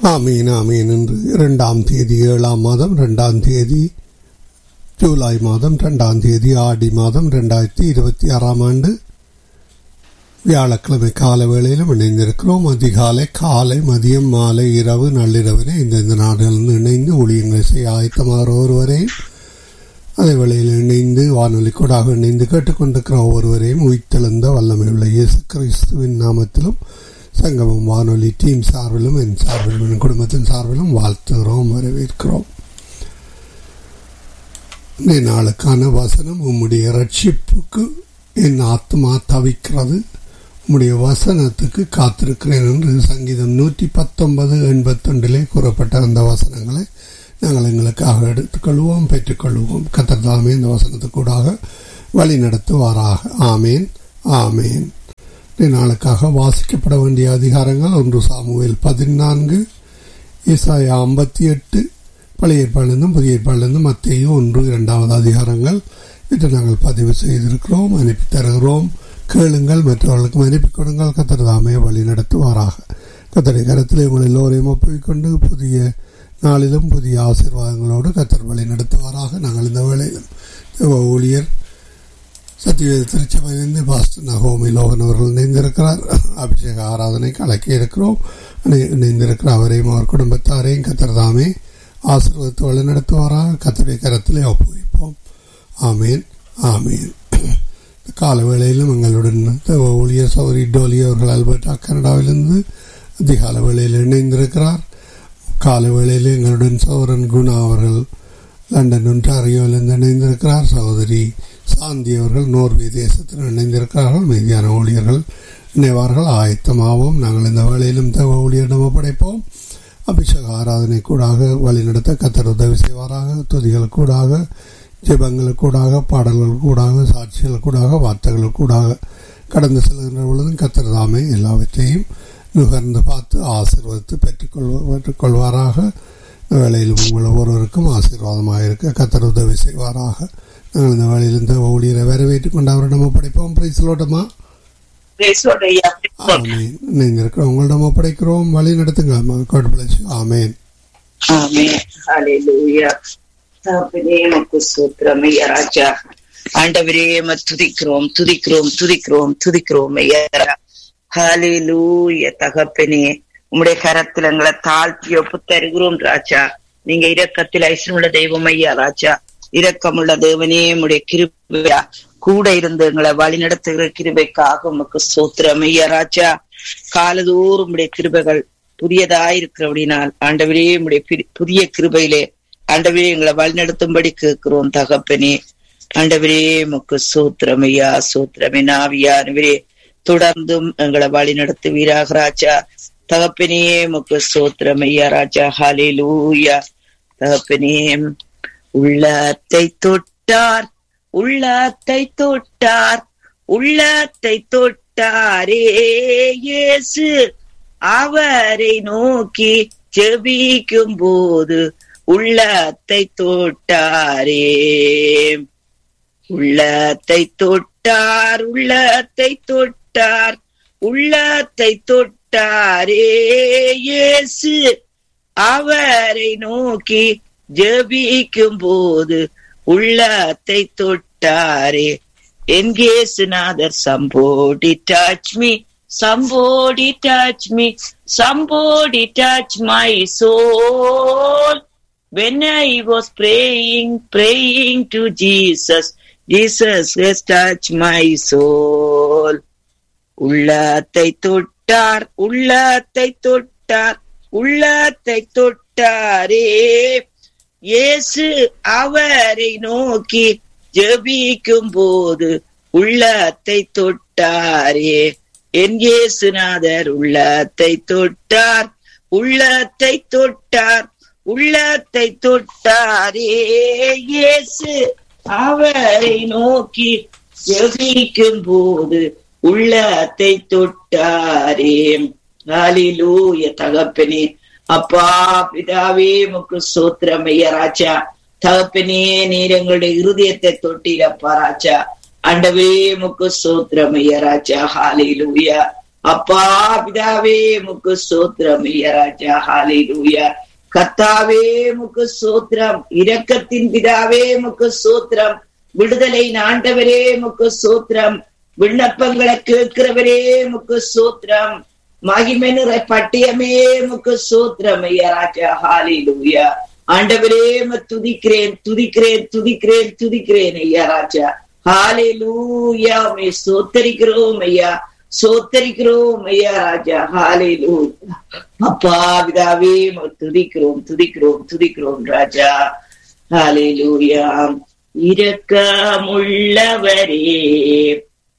ஆமீன் ஆமீன் என்று இரண்டாம் தேதி ஏழாம் மாதம் இரண்டாம் தேதி ஜூலை மாதம் இரண்டாம் தேதி ஆடி மாதம் ரெண்டாயிரத்தி இருபத்தி ஆறாம் ஆண்டு வியாழக்கிழமை கால வேளையிலும் இணைந்திருக்கிறோம் அதிகாலை காலை மதியம் மாலை இரவு நள்ளிரவினை இந்தந்த நாடுகளிலிருந்து இணைந்து ஊழியங்களை செய்ய ஆயத்தமாகிற ஒருவரையும் அதே வேளையில் இணைந்து வானொலி கூடாக இணைந்து கேட்டுக்கொண்டிருக்கிற ஒவ்வொருவரையும் உயிர்த்தெழுந்த வல்லமையுள்ள இயேசு கிறிஸ்துவின் நாமத்திலும் சங்கமம் வானொலி டீம் சார்பிலும் என் சார்பிலும் என் குடும்பத்தின் சார்பிலும் வாழ்த்துகிறோம் வரவேற்கிறோம் இந்த நாளுக்கான வசனம் உம்முடைய ரட்சிப்புக்கு என் ஆத்மா தவிக்கிறது உம்முடைய வசனத்துக்கு காத்திருக்கிறேன் என்று சங்கீதம் நூற்றி பத்தொன்பது எண்பத்தொன்றிலே கூறப்பட்ட அந்த வசனங்களை நாங்கள் எங்களுக்காக எடுத்துக்கொள்வோம் பெற்றுக்கொள்வோம் கத்தர்தாமே இந்த வசனத்துக்கூடாக வழி நடத்துவாராக ஆமேன் ஆமேன் நாளுக்காக வாசிக்கப்பட வேண்டிய அதிகாரங்கள் ஒன்று சாமுவேல் பதினான்கு இசாயா ஐம்பத்தி எட்டு பழைய ஏற்பாடிலிருந்தும் புதிய ஏற்பாடிலிருந்தும் மத்தியும் ஒன்று இரண்டாவது அதிகாரங்கள் இன்று நாங்கள் பதிவு செய்திருக்கிறோம் அனுப்பி தருகிறோம் கேளுங்கள் மற்றவர்களுக்கும் அனுப்பி கொடுங்கள் கத்திரதாமே வழி நடத்துவாராக கத்தரை கரத்தில் உங்கள் எல்லோரையும் ஒப்புவிக்கொண்டு புதிய நாளிலும் புதிய ஆசீர்வாதங்களோடு கத்தர் வழி நடத்துவாராக நாங்கள் இந்த வேளையிலும் ஊழியர் சத்தியவேத திருச்சபையிலிருந்து பாஸ்டர் நகோமி லோகன் அவர்கள் இணைந்திருக்கிறார் அபிஷேக ஆராதனைக்கு அழைக்க இருக்கிறோம் இணைந்திருக்கிற அவரையும் அவர் குடும்பத்தாரையும் கத்திரதாமே ஆசீர்வாதத்தை வழிநடத்துவாராக கத்தரை கரத்திலே ஒப்புவிப்போம் ஆமேன் ஆமேன் கால வேளையிலும் எங்களுடன் ஊழியர் சௌரி டோலி அவர்கள் அல்பர்டா கனடாவிலிருந்து அதிகால வேளையில் இணைந்திருக்கிறார் கால வேளையில் எங்களுடன் சௌரன் குணா அவர்கள் லண்டன் ஒன்றாரியோவிலிருந்து இணைந்திருக்கிறார் சகோதரி சாந்தி அவர்கள் நோர்வே தேசத்தில் இணைந்திருக்கிறார்கள் மீதியான ஊழியர்கள் இணைவார்கள் ஆயத்தமாகவும் நாங்கள் இந்த வேளையிலும் தேவ ஊழியரிடம் ஒப்படைப்போம் அபிஷேக ஆராதனை கூடாக வழிநடத்த கத்தர் உதவி செய்வாராக துதிகள் கூடாக ஜெபங்கள் கூடாக பாடல்கள் கூடாக சாட்சிகள் கூடாக வார்த்தைகள் கூடாக கடந்து செல்கின்ற பொழுதும் கத்தர் தாமே எல்லாவற்றையும் நுகர்ந்து பார்த்து ஆசீர்வதித்து பெற்றுக்கொள்வ பெற்றுக்கொள்வாராக வேலையிலும் உங்கள் ஒவ்வொருவருக்கும் ஆசீர்வாதமாக இருக்க கத்தர் உதவி செய்வாராக நாங்கள் இந்த வேலையில் இந்த ஊழியரை வரவேற்றுக் கொண்டு அவரிடம் ஒப்படைப்போம் பிரைஸ்லோட்டமா நீங்க இருக்கிற உங்களிடம் ஒப்படைக்கிறோம் வழி நடத்துங்க ஆமேன் ராஜா ஆண்டவரே துதிக்கிறோம் துதிக்கிறோம் துதிக்கிறோம் துதிக்கிறோம் ஹாலிலூய தகப்பனே உம்முடைய கரத்தில் எங்களை தாழ்த்தி ஒப்பு தருகிறோம் ராஜா நீங்க இரக்கத்தில் ஐஸ்வனுள்ள தெய்வம் ஐயா ராஜா இரக்கமுள்ள தேவனே உடைய கிருபையா கூட இருந்து எங்களை வழி நடத்துகிற கிருபைக்காக உமக்கு சோத்திரம் ஐயா ராஜா காலதோறும் உடைய கிருபைகள் புதியதாயிருக்கிறபடினால் ஆண்டவரே உடைய புதிய கிருபையிலே ஆண்டவரே எங்களை வழி நடத்தும்படி கேட்கிறோம் தகப்பனே ஆண்டவரே முக்கு சூத்திரமையா சூத்திரமே நாவியானவரே தொடர்ந்தும் எங்களை வழி நடத்துவீராக ராஜா தகப்பனே முக்கு சோத்திரமையா ராஜா ஹாலே லூயா தகப்பனே உள்ளத்தை தொட்டார் உள்ளத்தை தொட்டார் உள்ளத்தை தொட்டாரே இயேசு அவரை நோக்கி ஜெபிக்கும் போது உள்ளத்தை தொட்டாரே உள்ளத்தை தொட்டார் உள்ளத்தை தொட்டார் உள்ளத்தை தொட்டாரே இயேசு அவரை நோக்கி ஜபிக்கும் போது உள்ளத்தை தொட்டாரே என்கேசுநாதர் somebody touch me somebody touch me somebody touch my soul when I was praying, praying to Jesus, Jesus has touched my soul. உள்ளத்தை தொட்டார் உள்ளத்தை தொட்டார் உள்ளத்தை தொட்டாரே இயேசு அவரை நோக்கி ஜெபிக்கும் போது உள்ளத்தை தொட்டாரே என் இயேசுநாதர் உள்ளத்தை தொட்டார் உள்ளத்தை தொட்டார் உள்ளத்தை தொட்டாரே இயேசு அவரை நோக்கி ஜெபிக்கும் போது உள்ளத்தை தொட்டாரே ஹalleluya தகப்பனே அப்பா பிதாவே முக்கு சோத்திரமைய ராஜா தகப்பனே நீர் எங்களுடைய இருதயத்தை தொட்டிலப்பா ராஜா அண்டவே முக்கு சோத்திரமைய ராஜா ஹalleluya அப்பா பிதாவே முக்கு சோத்திரம் ஐயா ராஜா ஹalleluya கத்தாவே முக்கு சோத்திரம் இரக்கத்தின் பிதாவே முக்கு சோத்திரம் விடுதலை ஆண்டவரே முக்கு சோத்திரம் விண்ணப்பங்களை கேட்கிறவரே முக்கு சோத்திரம் மகிமெனுற பட்டியமே முக்கு சோத்திரம் ஐயா ராஜா ஹalleluya ஆண்டவரே ம துதிக்கிறேன் துதிக்கிறேன் துதிக்கிறேன் துதிக்கிறேன் ஐயா ராஜா ஹalleluya மே சோத்தரிக்கிறோம் ஐயா சோத்தரிக்கிறோம் ஐயா ராஜா ஹalleluya அப்பா பிதாவே உம்மை துதிக்கிறோம் துதிக்கிறோம் துதிக்கிறோம் ராஜா ஹalleluya இரக்கமுள்ளவரே